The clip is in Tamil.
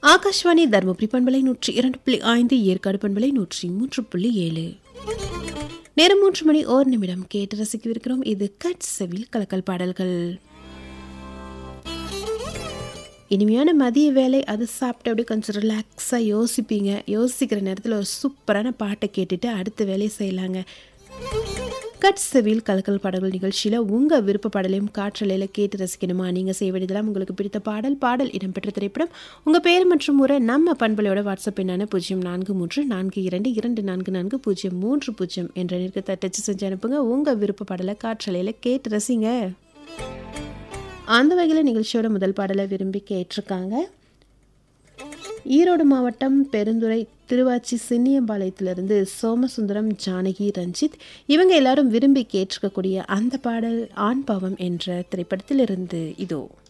ஆகாஷ்வாணி தருமபுரி பண்பலை நூற்றி இரண்டு புள்ளி ஐந்து ஏற்காடு பண்பலை நூற்றி மூன்று புள்ளி ஏழு நேரம் மூன்று மணி ஓர் நிமிடம் கேட்டு ரசிக்கவிருக்கிறோம் இது கட் செவில் கலக்கல் பாடல்கள் இனிமையான மதிய வேலை அது சாப்பிட்டு அப்படியே கொஞ்சம் ரிலாக்ஸாக யோசிப்பீங்க யோசிக்கிற நேரத்தில் ஒரு சூப்பரான பாட்டை கேட்டுட்டு அடுத்த வேலையை செய்யலாங்க கட் செவில் கலக்கல் பாடல்கள் நிகழ்ச்சியில் உங்கள் விருப்ப பாடலையும் காற்றலையில் கேட்டு ரசிக்கணுமா நீங்கள் செய்ய வேண்டியதெல்லாம் உங்களுக்கு பிடித்த பாடல் பாடல் இடம்பெற்ற திரைப்படம் உங்கள் பேர் மற்றும் முறை நம்ம பண்பலையோட வாட்ஸ்அப் எண்ணான பூஜ்ஜியம் நான்கு மூன்று நான்கு இரண்டு இரண்டு நான்கு நான்கு பூஜ்ஜியம் மூன்று பூஜ்ஜியம் என்ற நிற்கத்தை டச் செஞ்சு அனுப்புங்க உங்கள் விருப்ப பாடலை காற்றலையில் கேட்டு ரசிங்க அந்த வகையில் நிகழ்ச்சியோட முதல் பாடலை விரும்பி கேட்டிருக்காங்க ஈரோடு மாவட்டம் பெருந்துறை திருவாச்சி சின்னியம்பாளையத்திலிருந்து சோமசுந்தரம் ஜானகி ரஞ்சித் இவங்க எல்லாரும் விரும்பி கேட்டிருக்கக்கூடிய அந்த பாடல் ஆண் பாவம் என்ற திரைப்படத்திலிருந்து இதோ